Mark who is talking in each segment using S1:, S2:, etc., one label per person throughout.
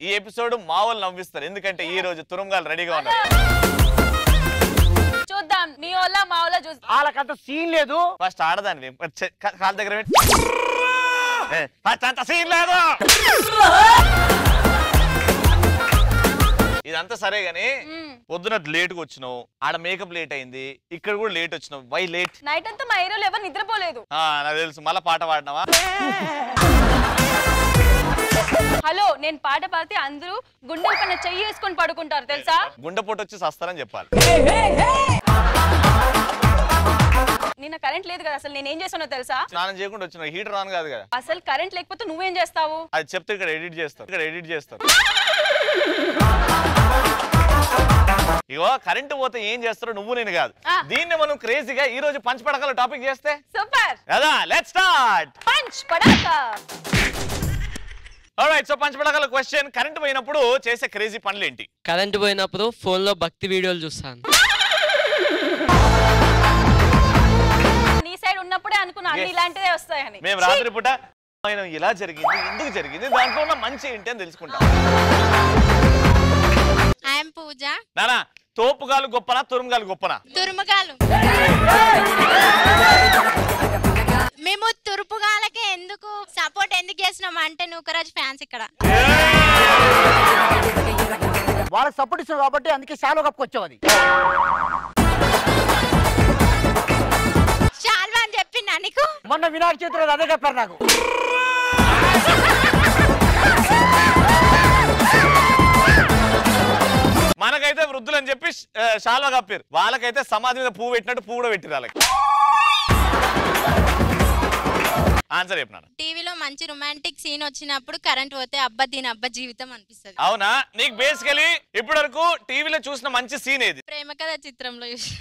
S1: ఈ ఎపిసోడ్ మావోలు నవ్విస్తారు ఎందుకంటే ఈ రోజు తురంగాలు రెడీగా ఉన్నారు
S2: చూద్దాం నీ వల్ల మా వల్ల చూద్దాం
S3: వాళ్ళకంత సీన్ లేదు
S1: ఫస్ట్ ఆడదాన్ని కాళ్ళ దగ్గర పెట్టి ఏ, ఫస్ట్ అంత సీన్ లేదు ఇదంతా సరే గాని పొద్దున లేట్ గా వచ్చినావు ఆడ మేకప్ లేట్ అయింది ఇక్కడ కూడా లేట్ వచ్చినావు వై లేట్
S2: నైట్ అంతా మా ఏరియాలో ఎవరు నిద్రపోలేదు
S1: నాకు తెలుసు మళ్ళీ పాట పాడినావా
S2: హలో నేను పాట పాడితే అందరూ గుండెల పైన చెయ్యి వేసుకొని పడుకుంటారు తెలుసా
S1: గుండె పొట్టు వచ్చి సస్తారని చెప్పాలి
S2: నిన్న కరెంట్ లేదు కదా అసలు నేనేం చేసానో తెలుసా
S1: స్నానం చేయకుండా వచ్చినావు హీటర్ ఆన్ కాదు కదా
S2: అసలు కరెంట్ లేకపోతే నువ్వేం చేస్తావు
S1: అది చెప్తే ఇక్కడ ఎడిట్ చేస్తారు ఇక్కడ ఎడిట్ చేస్తారు ఇగో కరెంటు పోతే ఏం చేస్తారో నువ్వు నేను కాదు
S2: ఆ.
S1: దీన్ని మనం క్రేజీగా ఈ రోజు పంచపడకల టాపిక్ చేస్తే
S2: సూపర్
S1: కదా లెట్ స్టార్ట్
S2: పంచ్ పడాక
S1: ఆల్రైట్ సో పంచపడకల క్వశ్చన్ కరెంట్ పోయినప్పుడు చేసే క్రేజీ పనులు ఏంటి
S4: కరెంట్ పోయినప్పుడు ఫోన్లో భక్తి వీడియోలు చూస్తాను
S2: నీ సైడ్ ఉన్నప్పుడే అనుకున్నా అన్ని
S1: Yes.
S2: ఇలాంటిదే వస్తాయని
S1: మేము రాత్రి పూట ఆయన ఇలా జరిగింది ఎందుకు జరిగింది దాంట్లో ఉన్న మంచి ఏంటి అని తెలుసుకుంటాం
S5: ఐఎమ్ పూజ
S1: నానా తోపుగాలు గొప్పనా తురుముగాలు గొప్పనా
S5: తురుముగాలు మేము తురుపుగాలకే ఎందుకు సపోర్ట్ ఎందుకు చేసినాం అంటే నూకరాజ్ ఫ్యాన్స్ ఇక్కడ
S3: వాళ్ళకి సపోర్ట్ ఇస్తున్నావు కాబట్టి అందుకే శాలో కప్పుకొచ్చావు అది
S5: షాల్వా అని చెప్పిందా నీకు
S3: మొన్న వినాయక చవితి రోజు అదే చెప్పారు నాకు
S1: మనకైతే వృద్ధులు అని చెప్పి ఆ, శాల్వా కప్పారు వాళ్ళకైతే సమాధి మీద పువ్వు పెట్టినట్టు పువ్వు కూడా పెట్టిరు వాళ్ళకి ఆన్సర్ చెప్పినాను
S5: టీవీలో మంచి రొమాంటిక్ సీన్ వచ్చినప్పుడు కరెంట్ పోతే అబ్బా దీని అబ్బా జీవితం అనిపిస్తుంది
S1: అవునా నీకు బేసికలీ ఇప్పటి వరకు టీవీలో చూసిన మంచి సీన్ ఏది
S5: ప్రేమ కథ చిత్రంలో చూసి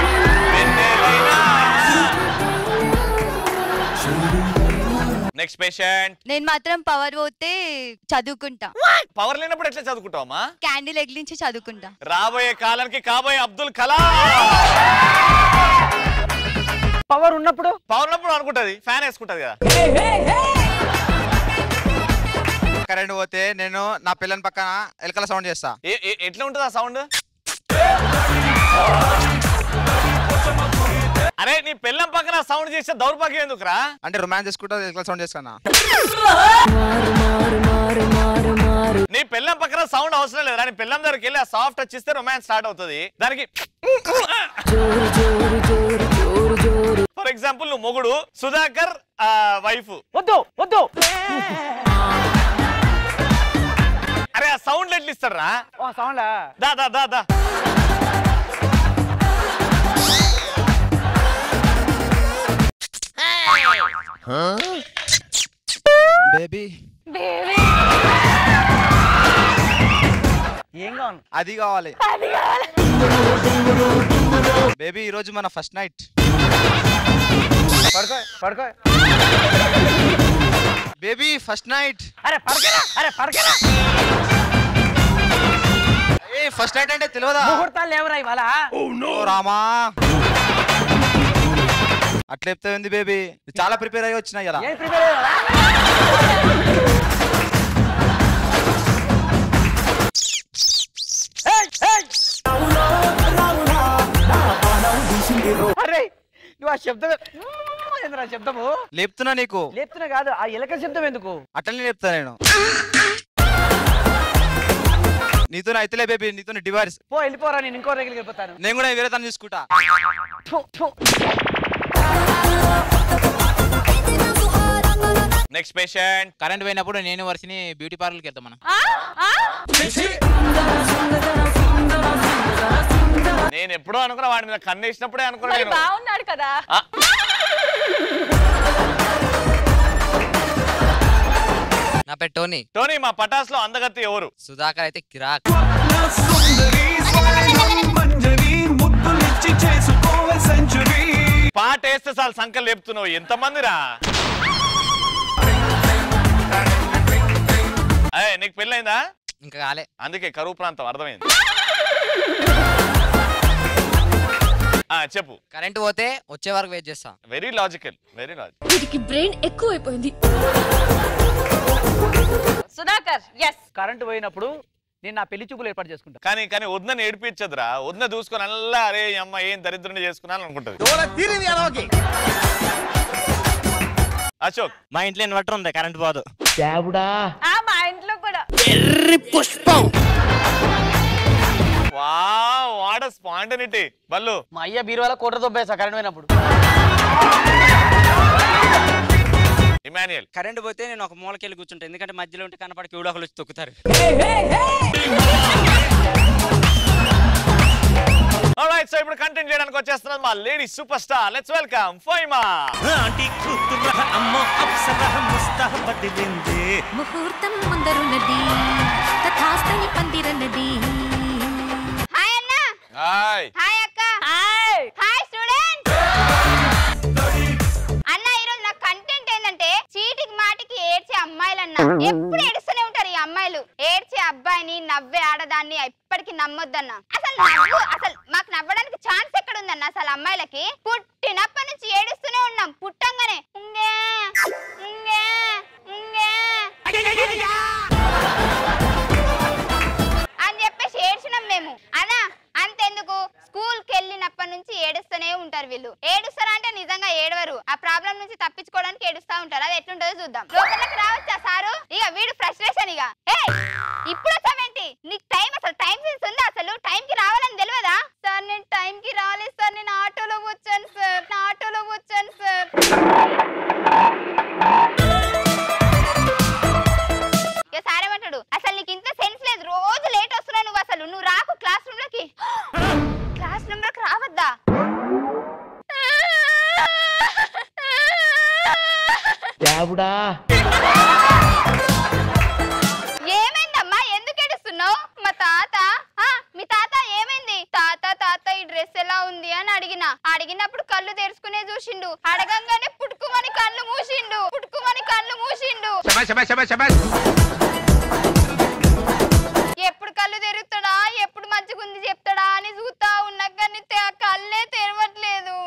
S1: నెక్స్ట్ పేషెంట్
S6: నేను మాత్రం పవర్ పోతే చదువుకుంటా
S1: పవర్ లేనప్పుడు ఎట్లా చదువుకుంటావమ్మా
S6: క్యాండిల్ ఎగిలించి చదువుకుంటా
S1: రాబోయే కాలానికి కాబోయే అబ్దుల్ కలాం
S3: పవర్ ఉన్నప్పుడు
S1: పవర్ ఉన్నప్పుడు అనుకుంటది ఫ్యాన్ వేసుకుంటది కదా
S7: కరెంట్ పోతే నేను నా పిల్లని పక్కన ఎలకల సౌండ్ చేస్తా
S1: ఏ- ఏ- ఎట్లా ఉంటుంది ఆ సౌండ్ అరే నీ పిల్లం పక్కన సౌండ్ చేస్తే దౌర్భాగ్యం ఎందుకురా
S7: అంటే రొమాన్స్ చేసుకుంటా ఎలకల సౌండ్ చేస్తానా
S1: నీ పిల్లం పక్కన సౌండ్ అవసరం లేదు నీ పిల్లం దగ్గరికి వెళ్ళి ఆ సాఫ్ట్ టచ్ ఇస్తే రొమాన్స్ స్టార్ట్ అవుతుంది దానికి ఫర్ ఎగ్జాంపుల్ నువ్వు మొగుడు సుధాకర్ వైఫ్
S3: వద్దు వద్దు
S1: అరే ఆ సౌండ్ ఎట్లా ఇస్తారా
S3: ఓ సౌండ్లా
S1: దా దా దా దా
S7: బేబీ
S3: ఏం కావాలి
S7: అది కావాలి బేబీ ఈ రోజు మన ఫస్ట్ నైట్
S3: పడుకో పడుకో
S7: బేబీ ఫస్ట్ నైట్
S3: అరే పడకరా అరే పడకరా
S7: ఏ ఫస్ట్ నైట్ అంటే తెలియదా
S3: ముహూర్తాలు లేవురా ఇవాళ
S7: ఓ రామా అట్లా చెప్తే ఉంది బేబీ చాలా ప్రిపేర్ అయ్యి వచ్చినా ఇలా
S3: ఏం ప్రిపేర్ అయ్యావా ఏయ్, ఏయ్! అరే నువ్వు ఆ శబ్దం ఏంద్రా శబ్దము
S7: లేపుతున్నా నీకు
S3: లేపుతున్నా కాదు ఆ ఎలక శబ్దం ఎందుకు
S7: అట్లనే చెప్తా నేను నీతో అయితేలే బేబీ నీతో డివైస్
S3: పో వెళ్ళిపోరా నేను ఇంకో దగ్గరికి వెళ్ళిపోతాను
S7: నేను కూడా వేరే తను చూసుకుంటా
S3: ఫు, ఫు.
S1: నెక్స్ట్ పేషెంట్
S8: కరెంట్ పోయినప్పుడు నేను వర్షిని బ్యూటీ పార్లర్కి వెళ్తాం మనం
S2: ఆ? ఆ?
S1: నేను ఎప్పుడో అనుకున్నా వాడి మీద కన్నేసినప్పుడే అనుకున్నా
S2: మరి
S1: నేను
S2: బాగున్నాడు కదా
S1: ఆ.
S4: నా పేరు టోనీ
S1: టోనీ మా పటాస్ లో అందగత్తి ఎవరు
S4: సుధాకర్ అయితే కిరాక్
S1: పాట వేస్తే చాలు సంకలు లేపుతున్నావు ఎంతమంది రా అయ్యే నీకు పెళ్ళైందా
S4: ఇంకా కాలే
S1: అందుకే కరువు ప్రాంతం అర్థమైంది ఆ చెప్పు
S4: కరెంట్ పోతే వచ్చే వరకు వెయిట్ చేస్తా
S1: వెరీ లాజికల్ వెరీ లాజికల్
S9: వీటికి బ్రెయిన్ ఎక్కువైపోయింది
S2: సుధాకర్ ఎస్
S3: కరెంట్ పోయినప్పుడు నేను నా పెళ్లి చూపులు ఏర్పాటు చేసుకుంటా
S1: కానీ కానీ వద్దని ఏడిపించదురా వద్ద చూసుకొని అల్లా అరే ఈ అమ్మ ఏం దరిద్రుని చేసుకున్నాను అనుకుంటది అశోక్
S9: మా ఇంట్లో ఇన్వర్టర్ ఉంది కరెంట్ పోదు
S2: ఆ మా ఇంట్లో కూడా
S1: వా వాడ స్పాంటనిటీ బల్లు
S3: మా అయ్య బీరువాల కోట దొబ్బేసా కరెంట్ పోయినప్పుడు
S1: ఇమాన్యుయల్
S9: కరెంట్ పోతే నేను ఒక మూలకెళ్ళి కూర్చుంటాను ఎందుకంటే మధ్యలో ఉంటే కనపడి క్యూడో ఒకరు వచ్చి తొక్కుతారు
S1: ఆల్రైట్ సో ఇప్పుడు కంటెంట్ చేయడానికి వచ్చేస్తున్నది మా lady super star let's welcome Faima
S5: ముహూర్తం ముందరున్నది తథాస్తని పందిరన్నది హాయ్ అన్న
S1: హాయ్
S5: హాయ్ అక్క
S2: హాయ్
S5: హాయ్ స్టూడెంట్ అన్న ఈరోజు నా కంటెంట్ ఏంటంటే చీటికి మాటికి ఏడ్చే అమ్మాయిలన్న ఎప్పుడు ఏడుస్తూనే ఉంటారు ఈ అమ్మాయిలు ఏడ్చే అబ్బాయిని నవ్వే ఆడదాన్ని ఎప్పటికీ నమ్మొద్దన్న అసలు నవ్వు అసలు మాకు నవ్వడానికి ఛాన్స్ ఎక్కడ ఉందన్న అసలు అమ్మాయిలకి పుట్టినప్పటి నుంచి ఏడుస్తూనే ఉన్నాం పుట్టంగానే ఉంగే ఉంగే ఉంగే అని చెప్పేసి ఏడ్చినాం మేము అనా అంతెందుకు స్కూల్ కి వెళ్ళినప్పటి నుంచి ఏడుస్తూనే ఉంటారు వీళ్ళు ఏడుస్తారా అంటే నిజంగా ఏడవరు ఆ ప్రాబ్లం నుంచి తప్పించుకోవడానికి ఏడుస్తా ఉంటారు అది ఎట్లుంటుందో చూద్దాం లోపలికి రావచ్చా సారు ఇక వీడు ఫ్రస్ట్రేషన్ ఇక ఏ ఇప్పుడు వచ్చావేంటి నీకు టైం అసలు టైం సెన్స్ ఉందా అసలు టైం కి రావాలని తెలియదా సార్ నేను టైం కి రాలేదు సార్ నేను ఆటోలో వచ్చాను సార్ నా ఆటోలో వచ్చాను సార్ ఇక సార్ ఏమంటాడు అసలు నీకు ఇంత సెన్స్ లేదు రోజు లేట్ వస్తున్నావు నువ్వు అసలు నువ్వు రాకు క్లాస్ రూమ్ లోకి క్లాస్ రూమ్ లోకి రావద్దా ఏమైందమ్మా ఎందుకు ఏడుస్తున్నావు మా తాత ఆ, మీ తాత ఏమైంది తాత తాత ఈ డ్రెస్ ఎలా ఉంది అని అడిగిన అడిగినప్పుడు కళ్ళు తెరుచుకునే చూసిండు అడగంగానే పుట్టుకుమని కళ్ళు మూసిండు పుట్టుకుమని కళ్ళు మూసిండు ఎప్పుడు కళ్ళు తెరుస్తాడా ఎప్పుడు మంచిగుంది చెప్తాడా అని చూస్తా ఉన్నా కానీ తె- కళ్ళే తెరవట్లేదు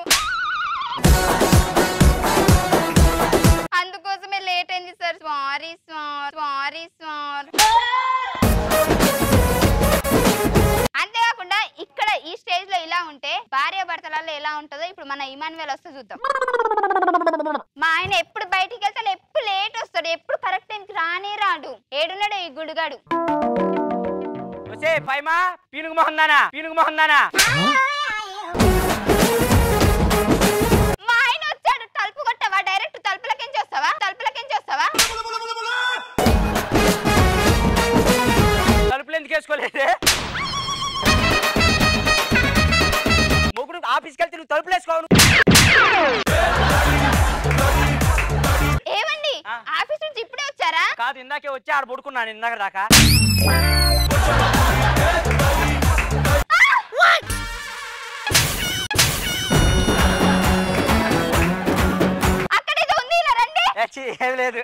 S5: అందుకోసమే లేట్ అయింది sir sorry sir sorry sir అంతేకాకుండా ఇక్కడ ఈ స్టేజ్ లో ఇలా ఉంటే భార్య భర్తలలో ఎలా ఉంటుందో ఇప్పుడు మన ఇమాన్యువల్ వస్తే చూద్దాం మా ఆయన ఎప్పుడు బయటికి వెళ్తాడు ఎప్పుడు లేట్ వస్తాడు ఎప్పుడు కరెక్ట్ టైంకి రానే రాడు ఏడున్నాడు ఈ గుడిగాడు
S9: వచ్చే పైమా పీనుగు మొహందానా పీనుగు మొహందానా
S5: మా ఆయన వచ్చాడు తలుపు కొట్టవా డైరెక్ట్ తలుపులకించి వస్తావా తలుపులకించి వస్తావా
S9: తలుపులు ఎందుకు వేసుకోలేదు మొగుడు ఆఫీస్కి వెళ్తే నువ్వు తలుపులు వేసుకోవు
S5: ఏమండి
S9: ఆ.
S5: ఆఫీస్ నుంచి ఇప్పుడే వచ్చారా
S9: కాదు ఇందాకే వచ్చి ఆడ పడుకున్నాను ఇందాక దాకా
S5: అక్కడ ఏదో ఉంది ఇలా రండి
S9: ఏ, ఛీ, ఏం లేదు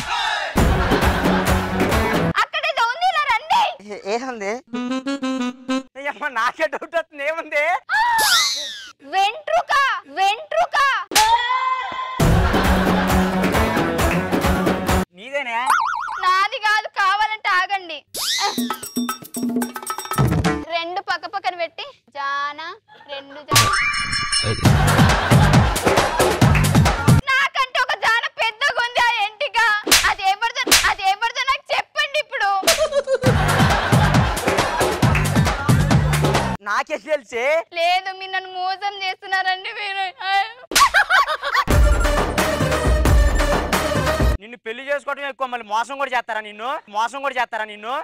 S5: అక్కడ ఏదో ఉంది ఇలా రండి
S9: ఏముంది అమ్మ నాకే డౌట్ వస్తుంది ఏముంది
S5: వెంట్రుక వెంట్రుక
S9: నీదేనే
S5: నాది కాదు కావాలంటే ఆగండి రెండు పక్క పక్కన పెట్టి జానా రెండు జాన నాకంటే ఒక జాన పెద్దగా ఉంది ఆ ఎంటిక అది ఏం పడుతుంది అది ఏం పడుతుంది నాకు చెప్పండి ఇప్పుడు
S9: నాకే తెలిసి
S5: లేదు మీరు నన్ను మోసం చేస్తున్నారండి మీరు
S9: నిన్ను పెళ్లి చేసుకోవడం ఎక్కువ మళ్ళీ మోసం కూడా చేస్తారా నిన్ను మోసం కూడా చేస్తారా నిన్ను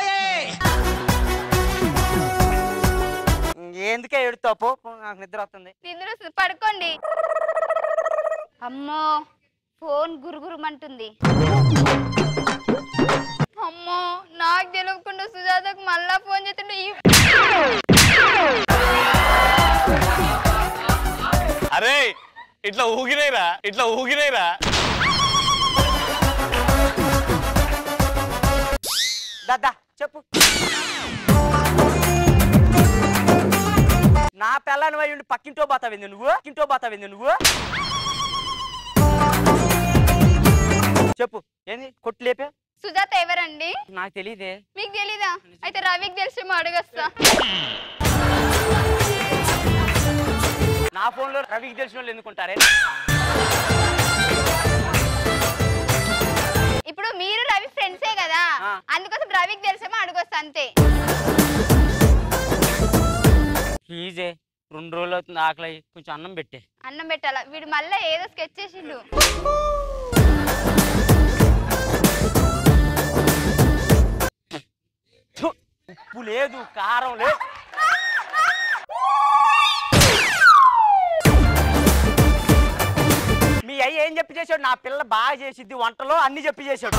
S9: ఎందుకే ఎడుతావు పో పో, నాకు నిద్ర వస్తుంది
S5: నిద్ర వస్తుంది పడుకోండి అమ్మో ఫోన్ గురుగురుమంటుంది అమ్మో నాకు తెలియకుండా సుజాతకు మళ్ళా ఫోన్ చేస్తుంటే ఈ-
S1: అరే ఇట్లా ఊగినాయిరా ఇట్లా ఊగినాయిరా
S9: దద్దా చెప్పు నా పిల్లని పోయి ఉండి పక్కింటో పోతావింది నువ్వు పక్కింటో పోతావింది నువ్వు చెప్పు ఏంది కొట్టు లేపే
S5: సుజాత ఎవరండి
S9: నాకు తెలియదే
S5: మీకు తెలీదా అయితే రవికి తెలిసేమో అడగస్తా
S9: నా ఫోన్ లో రవికి తెలిసిన వాళ్ళు ఎందుకుంటారే
S5: ఇప్పుడు మీరు రవి ఫ్రెండ్సే కదా
S9: ఆ.
S5: అందుకోసం రవికి తెలిసేమో అడగొస్తా అంతే
S9: ప్లీజే రెండు రోజులు అవుతుంది ఆకలి అయ్యి. కొంచెం అన్నం పెట్టే
S5: అన్నం పెట్టాలా వీడు మళ్ళీ ఏదో స్కెచ్ చేసిండు
S9: థు, ఉప్పు లేదు కారం లేదు మీ అయ్య ఏం చెప్పి చేశాడు నా పిల్ల బాగా చేసిద్ది వంటలో అన్ని చెప్పి చేశాడు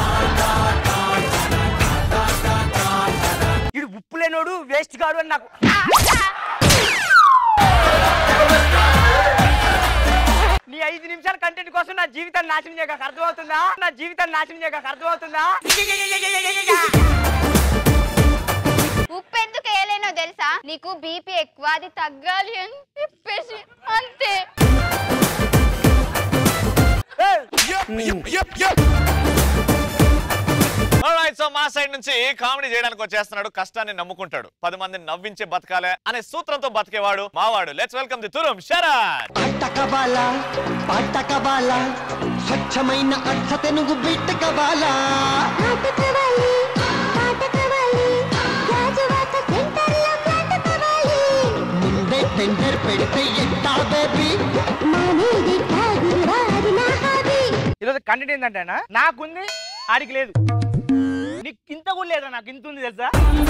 S9: ఇడు ఉప్పు లేనోడు వేస్ట్ కాడు అని నాకు నీ ఐదు నిమిషాల కంటెంట్ కోసం నా జీవితాన్ని నాశనం చేయక అర్థమవుతుందా నా జీవితాన్ని నాశనం చేయక అర్థమవుతుందా
S5: ఉప్పు ఎందుకు వేయలేనో తెలుసా నీకు బీపీ ఎక్కువ అది తగ్గాలి అని చెప్పేసి అంతే
S1: సో మా సైడ్ నుంచి కామెడీ చేయడానికి వచ్చేస్తున్నాడు కష్టాన్ని నమ్ముకుంటాడు పది మందిని నవ్వించే బతకాలే అనే సూత్రంతో బతికేవాడు మావాడు లెట్స్ వెల్కమ్ ది తురుం శరత్
S10: పాటకబాల పాటకబాల స్వచ్ఛమైన అర్థ తెనుగు బిట్టకబాల ముందే టెండర్ పెడితే ఎట్టా బేబీ
S9: ఈరోజు కంటెంట్ ఏంటంటే నాకుంది ఆడికి లేదు నీకు ఇంత కూడా లేదా నాకు ఇంత ఉంది తెలుసా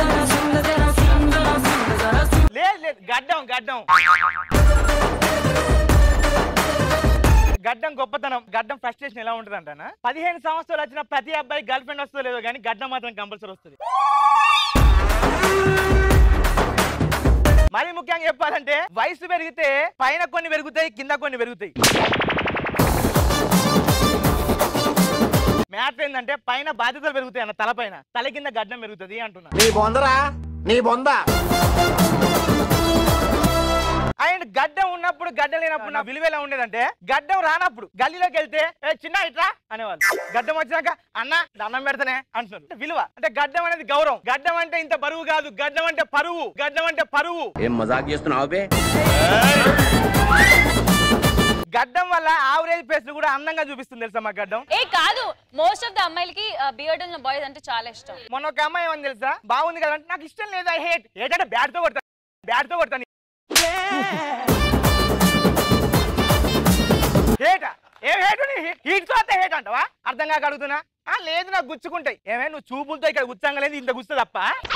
S9: లేదు లేదు గడ్డం గడ్డం గడ్డం గొప్పతనం గడ్డం ఫ్రస్ట్రేషన్ ఎలా ఉంటుంది అంటానా పదిహేను సంవత్సరాలు వచ్చిన ప్రతి అబ్బాయి గర్ల్ ఫ్రెండ్ వస్తుందో లేదో కానీ గడ్డం మాత్రం కంపల్సరీ వస్తుంది మరి ముఖ్యంగా చెప్పాలంటే వయసు పెరిగితే పైన కొన్ని పెరుగుతాయి కింద కొన్ని పెరుగుతాయి మ్యాటర్ ఏంటంటే పైన బాధ్యతలు పెరుగుతాయి అన్న తల పైన తల కింద గడ్డం పెరుగుతుంది అంటున్నా
S10: నీ బొందరా నీ బొంద
S9: అండ్ గడ్డం ఉన్నప్పుడు గడ్డం లేనప్పుడు నా విలువ ఎలా ఉండేదంటే గడ్డం రానప్పుడు గల్లీలోకి వెళ్తే ఏ చిన్న ఇట్రా అనేవాళ్ళు గడ్డం వచ్చినాక అన్న దండం పెడతానే అంటున్నారు అంటే విలువ అంటే గడ్డం అనేది గౌరవం గడ్డం అంటే ఇంత బరువు కాదు గడ్డం అంటే పరువు గడ్డం అంటే పరువు
S10: ఏం మజాక్ చేస్తున్నావు బే
S9: గడ్డం వల్ల ఆవరేజ్ ఫేస్ కూడా అందంగా చూపిస్తుంది తెలుసా మా గడ్డం
S2: ఏ కాదు మోస్ట్ ఆఫ్ ద అమ్మాయిలకి బియర్డ్ ఉన్న బాయ్స్ అంటే చాలా ఇష్టం
S9: మొన్న ఒక అమ్మాయి ఏమని తెలుసా బాగుంది కదా అంటే నాకు ఇష్టం లేదు ఐ హేట్ ఏంటంటే బ్యాట్ తో కొడతాను బ్యాట్ తో కొడతాను హేట ఏం హేటు హీట్ తో వస్తే హేట్ అంటావా అర్థం కాక అడుగుతున్నా ఆ లేదు నాకు గుచ్చుకుంటాయి ఏమే నువ్వు చూపులతో ఇక్కడ గుచ్చంగలేదు ఇంత గుస్తా తప్ప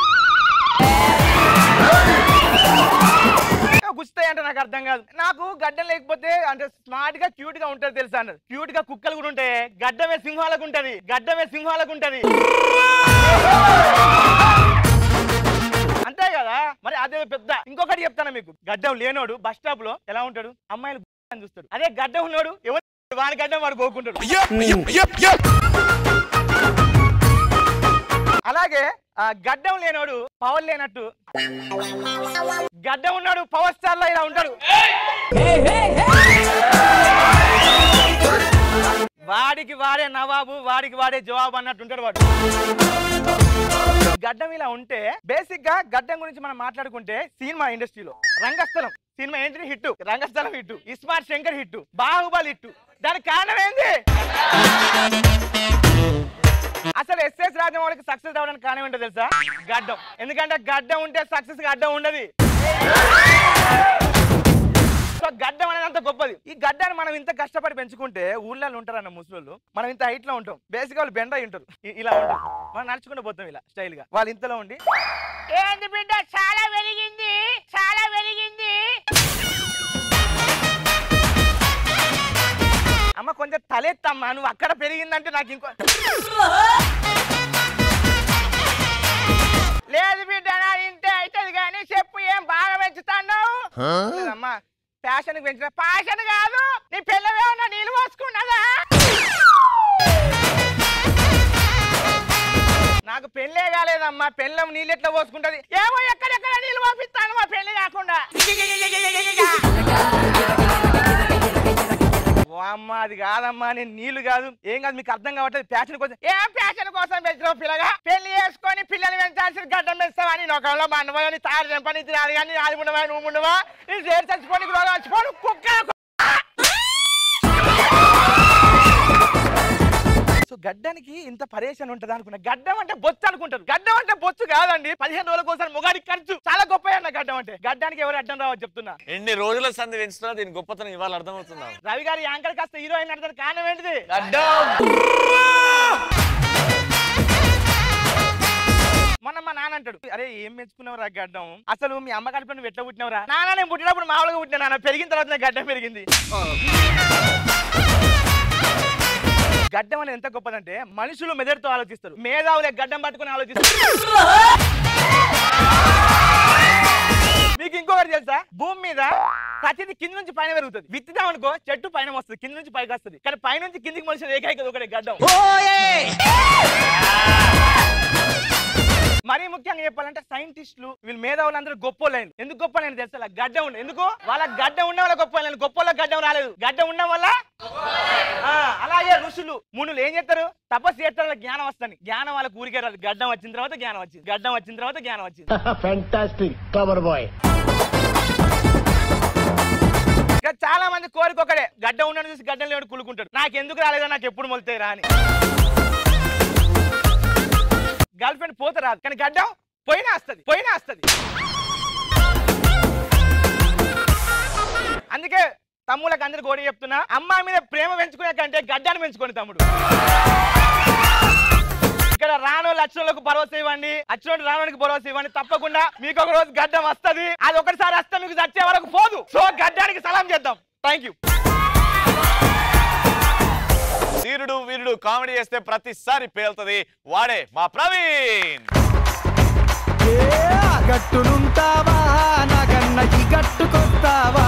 S9: గుస్తాయి అంటే నాకు అర్థం కాదు నాకు గడ్డం లేకపోతే అంటే స్మార్ట్ గా క్యూట్ గా ఉంటది తెలుసా అన్నది క్యూట్ గా కుక్కలు కూడా ఉంటాయి గడ్డమే సింహాలకు ఉంటది గడ్డమే సింహాలకు ఉంటది అంతే కదా మరి అదే పెద్ద ఇంకొకటి చెప్తాను మీకు గడ్డం లేనోడు బస్ స్టాప్ లో ఎలా ఉంటాడు అమ్మాయిలు అని చూస్తాడు అదే గడ్డం ఉన్నాడు ఎవరు వాని గడ్డం వాడు పోకుంటాడు అలాగే ఆ గడ్డం లేనోడు పవర్ లేనట్టు గడ్డం ఉన్నాడు పవర్ స్టార్ లో ఇలా ఉంటాడు వాడికి వాడే నవాబు వాడికి వాడే జవాబు అన్నట్టు ఉంటాడు వాడు గడ్డం ఇలా ఉంటే బేసిక్ గా గడ్డం గురించి మనం మాట్లాడుకుంటే సినిమా ఇండస్ట్రీలో రంగస్థలం సినిమా ఏంటి hit Rangasthalam hit Ismart Shankar hit Baahubali hit దానికి కారణం ఏంది అసలు ఎస్ఎస్ రాజమౌళికి సక్సెస్ అవ్వడానికి కారణం ఏంటో తెలుసా గడ్డం ఎందుకంటే గడ్డం ఉంటే సక్సెస్ గడ్డం ఉండదు సో గడ్డం అనేది అంత గొప్పది ఈ గడ్డాన్ని మనం ఇంత కష్టపడి పెంచుకుంటే ఊళ్ళలో ఉంటారన్న ముసలోళ్ళు మనం ఇంత హైట్ లో ఉంటాం బేసిక్ వాళ్ళు బెండ అయి ఉంటారు ఇ- ఇలా ఉంటాం మనం నడుచుకుంటూ పోతాం ఇలా స్టైల్ గా వాళ్ళు ఇంతలో ఉండి ఏంది బిడ్డ చాలా వెలిగింది చాలా వెలిగింది అమ్మ కొంచెం తలెత్తమ్మా నువ్వు అక్కడ పెరిగిందంటే నాకు ఇంకో లేదు బిడ్డ నా ఇంతే అవుతుంది కానీ చెప్పు ఏం బాగా పెంచుతాను అమ్మా ఫ్యాషన్ పెంచిన ఫ్యాషన్ కాదు నీ పిల్లవేమన్నా నీళ్ళు పోసుకున్నదా నాకు పెళ్ళే కాలేదమ్మా పెళ్ళం నీళ్ళు ఎట్లా పోసుకుంటది ఏమో ఎక్కడెక్కడ నీళ్ళు పోపిస్తాను మా పెళ్లి కాకుండా ఓ అమ్మ అది కాదమ్మా నేను నీళ్లు కాదు ఏం కాదు మీకు అర్థం కావట్లేదు ప్యాషన్ కోసం ఏం ప్యాషన్ కోసం పెంచినావు పిల్లగా పెళ్లి చేసుకొని పిల్లలు పెంచాల్సిన గడ్డం పెంచుతావని నొకంలో మా అన్నమని తాడు చెంపని తినాలి కానీ అది ఉండవా నువ్వు ఉండవా నేను చేసి చచ్చిపోని రోగం చచ్చిపోను కుక్క సో గడ్డానికి ఇంత పరేషన్ ఉంటుంది అనుకున్నా గడ్డం అంటే బొచ్చు అనుకుంటారు గడ్డం అంటే బొచ్చు కాదండి పదిహేను రోజులకు ఒకసారి మొగాడి ఖర్చు చాలా గొప్ప అన్న గడ్డం అంటే గడ్డానికి ఎవరు అడ్డం రావని చెప్తున్నా
S1: ఎన్ని రోజుల సంధి పెంచుతున్నా దీని గొప్పతనం ఇవాళ అర్థమవుతుందా
S9: రవి గారి యాంకర్ కాస్త హీరోయిన్ అంటే కారణం ఏంటిది మొన్న మా నాన్న అంటాడు అరే ఏం పెంచుకున్నావురా గడ్డం అసలు మీ అమ్మ కడుపున నువ్వు ఎట్లా పుట్టినవురా నాన్న నేను పుట్టినప్పుడు మామూలుగా పుట్టినా నాన్న పెరిగిన తర్వాత నా గడ్డం పెరిగింది గడ్డం అనేది ఎంత గొప్పదంటే మనుషులు మెదడుతో ఆలోచిస్తారు మేధావులే గడ్డం పట్టుకుని ఆలోచిస్తారు మీకు ఇంకొకటి తెలుసా భూమి మీద ప్రతిది కింద నుంచి పైన పెరుగుతుంది విత్తుదాం అనుకో చెట్టు పైన వస్తుంది కింద నుంచి పైకి వస్తుంది కానీ పైనుంచి కిందికి మనిషి ఏకైక ఒకటే గడ్డం మరీ ముఖ్యంగా చెప్పాలంటే సైంటిస్టులు వీళ్ళు మేధావులందరూ గొప్పోలేండి ఎందుకు గొప్పలేండి తెలుసా ఇలా గడ్డ ఉండి ఎందుకు వాళ్ళ గడ్డ ఉన్న వాళ్ళ గొప్పలేండి గొప్ప వాళ్ళ గడ్డం రాలేదు గడ్డ ఉండడం వల్ల ఆ, అలాగే ఋషులు మునులు ఏం చేస్తారు తపస్సు చేస్తారు వాళ్ళకి జ్ఞానం వస్తుంది జ్ఞానం వాళ్ళకి ఊరికే రాదు గడ్డం వచ్చిన తర్వాత జ్ఞానం వచ్చింది గడ్డం వచ్చిన తర్వాత జ్ఞానం వచ్చింది
S10: ఫ్యాంటాస్టిక్ కవర్ బాయ్
S9: ఇక చాలా మంది కోరిక ఒకడే గడ్డ ఉండడం చూసి గడ్డం లేడు కులుకుంటాడు నాకు ఎందుకు రాలేదో నాకు ఎప్పుడు మొలుతాయి రా అని గర్ల్ ఫ్రెండ్ పోతే రాదు కానీ గడ్డం పోయినా వస్తుంది పోయినా వస్తుంది అందుకే తమ్ముళ్ళకి అందరికి కూడా చెప్తున్నా అమ్మాయి మీద ప్రేమ పెంచుకునే కంటే గడ్డాన్ని పెంచుకోండి తమ్ముడు ఇక్కడ రాను లక్షలకు భరోసా ఇవ్వండి వచ్చినోడు రావడానికి భరోసా ఇవ్వండి తప్పకుండా మీకు ఒక రోజు గడ్డం వస్తది అది ఒకటిసారి వస్తే మీకు చచ్చే వరకు పోదు సో గడ్డానికి సలాం చేద్దాం థ్యాంక్ యూ
S1: సీరుడు వీరుడు కామెడీ చేస్తే ప్రతిసారి పేలుతుంది వాడే మా ప్రవీణ్
S10: గట్టునుంటావా నా కన్నకి గట్టుకొస్తావా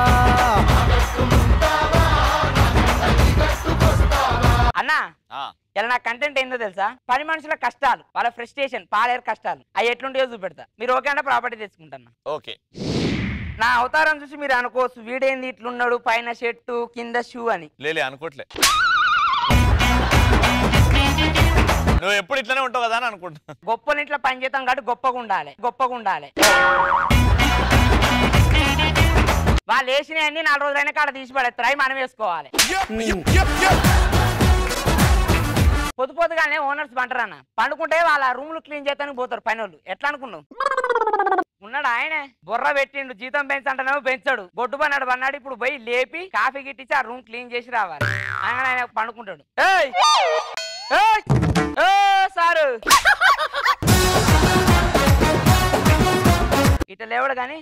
S11: అన్నా
S1: ఆ,
S11: ఇలా నా కంటెంట్ ఏందో తెలుసా పని మనుషుల కష్టాలు వాళ్ళ ఫ్రస్ట్రేషన్ పాలేరు కష్టాలు అవి ఎట్లుంటాయో చూపెడతా మీరు ఓకే అంటే ప్రాపర్టీ తెచ్చుకుంటాను
S1: ఓకే
S11: నా అవతారం చూసి మీరు అనుకోవచ్చు వీడేంది ఇట్లున్నాడు పైన షర్టు కింద షూ అని
S1: లేలే అనుకోవట్లే నువ్వు ఎప్పుడు ఇట్లనే ఉంటావు కదా అని అనుకుంటా
S11: గొప్పల ఇంట్లో పని చేస్తాం కాబట్టి గొప్పగా ఉండాలి గొప్పగా ఉండాలి వాళ్ళు వేసినవన్నీ నాలుగు రోజులైనా కాడ తీసి పడేస్తారు అవి మనం వేసుకోవాలి పొద్దు పొద్దుగానే ఓనర్స్ పంటరన్న పండుకుంటే వాళ్ళ రూమ్లు క్లీన్ చేస్తానికి పోతారు పని వాళ్ళు ఎట్లా అనుకున్నావు ఉన్నాడు ఆయనే బుర్ర పెట్టిండు జీతం పెంచంటేనేమో పెంచాడు బొడ్డు పన్నాడు పన్నాడు ఇప్పుడు పోయి లేపి కాఫీ గిట్టించి ఆ రూమ్ క్లీన్ చేసి రావాలి ఆయన ఆయన పండుకుంటాడు ఏయ్ ఏయ్! ఏ సారు ఇట లేవడు కానీ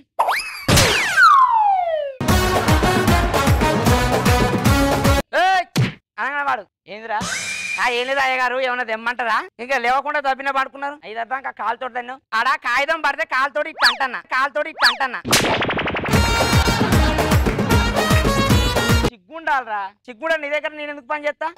S11: ఏయ్! అనగానే వాడు ఏందిరా ఆ ఏం లేదు అయ్యగారు ఏమన్నా తెమ్మంటారా ఇంకా లేవకుండా తప్పిన పడుకున్నారు ఐదు అర్థం ఇంకా కాలుతోటి తన్ను ఆడ కాగితం పడితే కాలుతోటి ఇట్ట అంటన్నా కాలుతోటి ఇట్ట అంటన్నా సిగ్గుండాలరా సిగ్గుండా నీ దగ్గర నేను ఎందుకు పని చేస్తా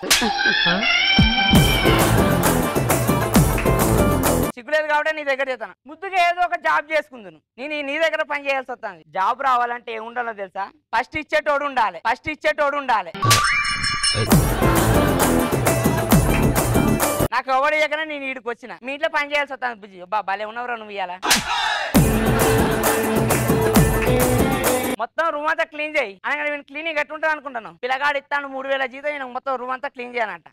S11: సిగ్గులేదు కాబట్టి నీ దగ్గర చేస్తాను ముద్దుగా ఏదో ఒక జాబ్ చేసుకుందును నేను ఈ నీ దగ్గర పని చేయాల్సి వస్తుంది జాబ్ రావాలంటే ఏం ఉండాలో తెలుసా ఫస్ట్ ఇచ్చేటోడు ఉండాలి ఫస్ట్ ఇచ్చేటోడు ఉండాలి నాకు ఎవడు ఇయ్యకనే నేను ఈడికి వచ్చిన మీ ఇంట్లో పని చేయాల్సి వస్తాను బుజ్జి బా భలే ఉన్నవరా నువ్వు ఇయ్యాల మొత్తం రూమ్ అంతా క్లీన్ చేయి అనగా నేను క్లీనింగ్ ఎట్టుంటుంది అనుకుంటాను పిల్లగాడు ఇస్తాను మూడు వేల జీతం నేను మొత్తం రూమ్ అంతా క్లీన్ చేయాలంట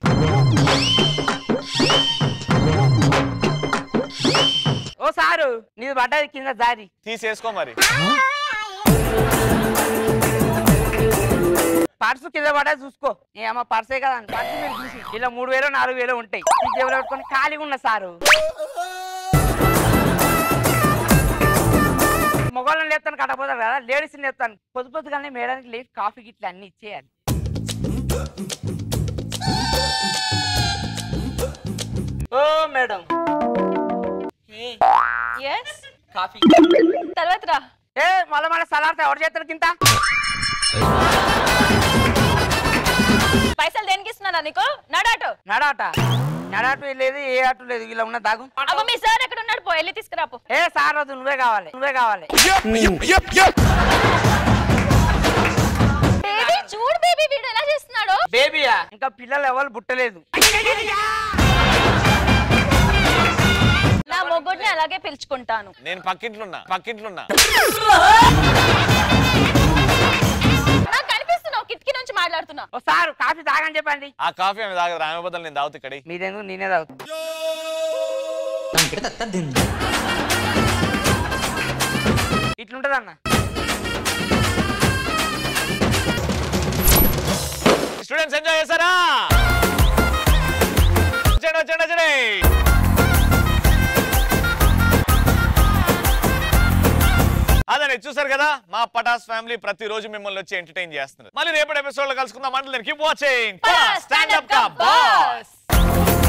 S11: ఓ సారు నీది పడ్డది కింద జారి
S1: తీసేసుకో మరి
S11: పర్సు కింద పడ్డది చూసుకో ఏ అమ్మ పర్సే కదా పర్సు మీరు చూసి ఇలా మూడు వేలు నాలుగు వేలు ఉంటాయి ఈ జేబులో పెట్టుకొని ఖాళీగా ఉన్న సారు మొగోళ్ళని లేపుతాను కట్టపోతారు కదా లేడీస్ని లేపుతాను పొద్దు పొద్దుగానే మేడానికి లేచి కాఫీ గిట్ల అన్ని ఇచ్చేయాలి ఓ మేడం
S2: ఎస్
S11: కాఫీ
S2: తర్వాత రా
S11: ఏ మళ్ళీ మళ్ళీ సలార్తా ఎవరు చేస్తారు కింద
S2: పైసలు దేనికి ఇస్తున్నారా నీకు నడాటు
S11: నడాట నడాటు లేదు ఏ ఆటు లేదు ఇలా ఉన్న దాగు
S2: అమ్మ మీ సార్ ఎక్కడ ఉన్నాడు పో వెళ్ళి తీసుకురాపో
S11: ఏ సార్ వద్దు నువ్వే కావాలి నువ్వే కావాలి
S2: బేబీ చూడు బేబీ వీడు ఎలా చేస్తున్నాడో
S11: బేబీయా ఇంకా పిల్లలు ఎవరు పుట్టలేదు
S2: నా మొగుడిని అలాగే పిలుచుకుంటాను
S1: నేను పక్కింట్లున్నా పక్కింట్లున్నా
S2: నాకు కనిపిస్తున్నావు కిటికీ నుంచి మాట్లాడుతున్నా
S11: ఓ సార్ కాఫీ తాగని చెప్పండి
S1: ఆ కాఫీ ఆమె తాగదు ఆమె బదులు నేను తాగుతా ఇక్కడి
S11: మీరెందుకు నేనే తాగుతా ఇట్లుంటది అన్న
S1: స్టూడెంట్స్ ఎంజాయ్ చేశారా వచ్చండి వచ్చండి వచ్చండి అదే చూసారు కదా మా పటాస్ ఫ్యామిలీ ప్రతిరోజు మిమ్మల్ని వచ్చి ఎంటర్టైన్ చేస్తున్నారు మళ్ళీ రేపటి ఎపిసోడ్ లో కలుసుకుందాం అంటే keep watching
S2: stand up ka boss.